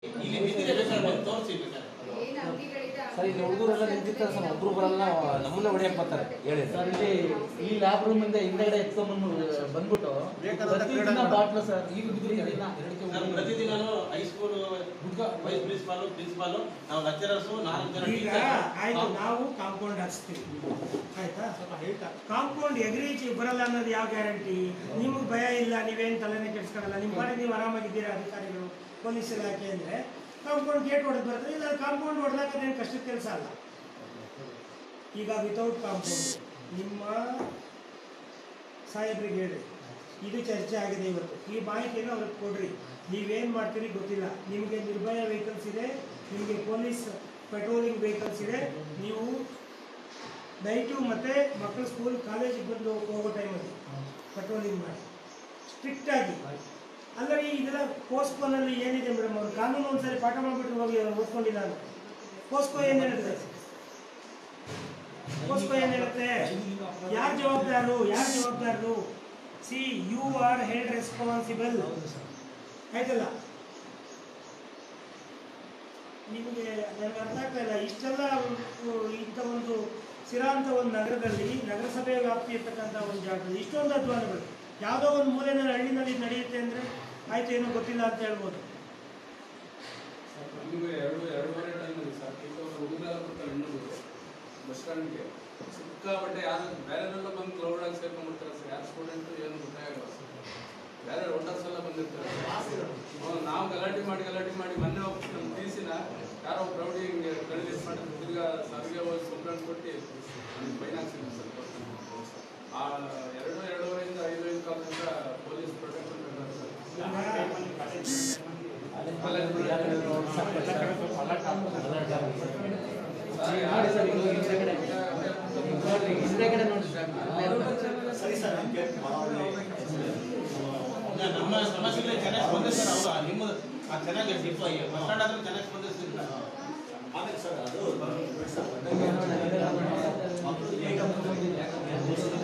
ಇಲ್ಲಿ ಬಿದ್ದಿದೆ ಬೇಕಾದ್ರೆ ಬಂದು ತೋರಿಸಿ ಬೇಕಾದ್ರೆ ಏನ್ ಅಂಗಡಿಗಳಿದೆ ಸರ್ ಇಲ್ಲಿ ಹುಡುಗರೆಲ್ಲ ನಿಂತಿರ್ತಾರೆ ಸರ್ ಒಬ್ರು ಬರಲ್ಲ ನಮ್ಮನ್ನ ಹೊಡಿಯಕ್ ಬರ್ತಾರೆ ಹೇಳಿ ಸರ್ ಇಲ್ಲಿ ಈ ಲ್ಯಾಬ್ ರೂಮ್ ಇಂದ ಹಿಂದೆಗಡೆ ಎತ್ಕೊಂಡ್ಬಂದು ಬಂದ್ಬಿಟ್ಟು ಬೇಕಾದಂತ ಪ್ರತಿದಿನ ಕ್ರೀಡಾ ಬಾಟ್ಲು ಸರ್ ಈಗ ನಾನು ಪ್ರತಿದಿನ ಹೈಸ್ಕೂಲ್ ವೈಸ್ ಪ್ರಿನ್ಸಿಪಾಲ್ ಪ್ರಿನ್ಸಿಪಾಲ್ ನಾವು ಲೆಕ್ಚರರ್ಸ್ ನಾಲ್ಕು ಜನ ಈಗ ಆಯ್ತು ನಾವು ಕಾಂಪೌಂಡ್ ಹಾಕ್ಸ್ತೀವಿ ಆಯ್ತಾ ಕಾಂಪೌಂಡ್ ಎಗ್ರೀಚ್ ಬರಲ್ಲ ಅನ್ನೋದು ಯಾವ ಗ್ಯಾರಂಟಿ ನಿಮ್ಗೆ ಭಯ ಇಲ್ಲ ನೀವೇನು ತಲೆನೇ ಕೆಡಿಸ್ಕೊಳ್ಳಲ್ಲ ನಿಮ್ಮ ಪಾಡಿಗೆ ನೀವು ಆರಾಮಾಗಿದ್ದೀರಾ ಅಧಿಕಾರಿಗಳು ಪೊಲೀಸ್ ಇಲಾಖೆ ಅಂದರೆ ಕಾಂಪೌಂಡ್ ಗೇಟ್ ಹೊಡೆದು ಬರ್ತದೆ ಇಲ್ಲ ಕಾಂಪೌಂಡ್ ಹೊಡೆದಾಗ ಅದೇನು ಕಷ್ಟದ ಕೆಲಸ ಅಲ್ಲ ಈಗ ವಿತೌಟ್ ಕಾಂಪೌಂಡ್ ನಿಮ್ಮ ಸಾಹೇಬ್ರಿಗೆ ಹೇಳಿ ಇದು ಚರ್ಚೆ ಆಗಿದೆ ಇವತ್ತು ಈ ಮಾಹಿತಿಯನ್ನು ಅವ್ರಿಗೆ ಕೊಡ್ರಿ ನೀವೇನು ಮಾಡ್ತೀರಿ ಗೊತ್ತಿಲ್ಲ ನಿಮಗೆ ನಿರ್ಭಯ ವೆಹಿಕಲ್ಸ್ ಇದೆ ನಿಮಗೆ ಪೊಲೀಸ್ ಪೆಟ್ರೋಲಿಂಗ್ ವೆಹಿಕಲ್ಸ್ ಇದೆ ನೀವು ನೈಟು ಮತ್ತು ಮಕ್ಕಳು ಸ್ಕೂಲ್ ಕಾಲೇಜಿಗೆ ಬಂದು ಹೋಗೋ ಟೈಮಲ್ಲಿ ಪೆಟ್ರೋಲಿಂಗ್ ಮಾಡಿ ಸ್ಟ್ರಿಕ್ಟಾಗಿ ಅಲ್ಲರಿ ಇದೆಲ್ಲ ಪೋಸ್ಕೋನಲ್ಲಿ ಏನಿದೆ ಮೇಡಮ್ ಅವ್ರು ಕಾನೂನು ಒಂದ್ಸರಿ ಪಾಠ ಮಾಡಿಬಿಟ್ಟು ಹೋಗಿ ಓದ್ಕೊಂಡಿಲ್ಲ ನಾನು ಪೋಸ್ಕೋ ಏನು ಹೇಳುತ್ತೆ ಪೋಸ್ಕೋ ಏನು ಹೇಳುತ್ತೆ ಯಾರು ಜವಾಬ್ದಾರರು ಯಾರು ಜವಾಬ್ದಾರರು C U R head responsible ಆಯ್ತಲ್ಲ ನಿಮಗೆ ನನಗೆ ಅರ್ಥ ಆಗ್ತಾ ಇಲ್ಲ ಇಷ್ಟೆಲ್ಲ ಉ- ಇಂಥ ಒಂದು ಸಿರಾ ಅಂತ ಒಂದು ನಗರದಲ್ಲಿ ನಗರಸಭೆ ವ್ಯಾಪ್ತಿ ಇರ್ತಕ್ಕಂಥ ಒಂದು ಜಾಗದಲ್ಲಿ ಇಷ್ಟೊಂದು ಅಧ್ವಾನಗಳು ಯಾವುದೋ ಒಂದು ಮೂಲೆಯಲ್ಲಿ ಹಳ್ಳಿನಲ್ಲಿ ಇದು ನಡೆಯುತ್ತೆ ಅಂದರೆ ಆಯ್ತು ಏನೋ ಗೊತ್ತಿಲ್ಲ ಅಂತ ಹೇಳ್ಬೋದು ನಮಗೆ ಎರಡು ಎರಡೂವರೆ ಟೈಮ್ ಇದೆ ಸರ್ ಕೆಲವರು ಹುಡುಗರೆಲ್ಲ ಬರ್ತಾರೆ ಹೆಣ್ಣುಗಳು ಬಸ್ ಸ್ಟ್ಯಾಂಡ್ಗೆ ಸಿಕ್ಕಾಪಟ್ಟೆ ಯಾರು ಬೇರೆಯವರೆಲ್ಲ ಬಂದು ಕ್ಲೌಡ್ ಆಗಿ ಸೇರ್ಕೊಂಡ್ಬಿಡ್ತಾರೆ ಸರ್ ಯಾರು ಸ್ಟೂಡೆಂಟ್ ಏನು ಗೊತ್ತಾಗಲ್ಲ ಸರ್ ಬೇರೆ ವೋಟರ್ಸ್ ಎಲ್ಲ ಬಂದಿರ್ತಾರೆ ಹ್ಮ್, ನಾವು ಗಲಾಟೆ ಮಾಡಿ ಗಲಾಟೆ ಮಾಡಿ ಮೊನ್ನೆ ಹೋಗಿ ನಮ್ಮ ಟಿಸಿನ ಯಾರೋ ಪ್ರೌಢಿ ಹಿಂಗೆ ಕಳಿಸ್ ಮಾಡಿ ತಿರ್ಗಾ ಸರ್ಗೆ ಹೋಗಿ ಕಂಪ್ಲೇಂಟ್ ಕೊಟ್ಟು ನಮ್ಗೆ ಫೈನ್ ಹಾಕ್ಸಿದ್ವಿ ಸರ್ ಆ ಎರಡು ಎರಡೂವರೆಯಿಂದ ಐದು ಐದು ಕಾಲದಿಂದ ಪೊಲೀಸ್ ಪ್ರೊಟೆಕ್ಷನ್ ಬೇಕಾದ್ರೆ ಸರ್ ನೋಡಿ ಸರ್ ಇದು ಹಿಂದೆಗಡೆ ನೋಡ್ರಿ ಹಿಂದೆಗಡೆ ನೋಡಿ ಸರ್ ಸರಿ ಸರ್ ನಿಮ್ಗೆ ಇಲ್ಲ, ನಮ್ಮ ಸಮಸ್ಯೆಗಳೇ ಚೆನ್ನಾಗಿ ಸ್ಪಂದಿಸ್ತಾರೆ ಅವರು ನಿಮ್ಮ ಆ ಚೆನ್ನಾಗಿ ಡಿಫ್ ಬಸ್ ಸ್ಟ್ಯಾಂಡ್ ಆದ್ರೂ ಚೆನ್ನಾಗಿ ಸ್ಪಂದಿಸ್ತಿಲ್ಲ ಆಮೇಲೆ ಸರ್ ಅದು ಬಿಡಿ ಸರ್, ಮಕ್ಕಳು ಈಗ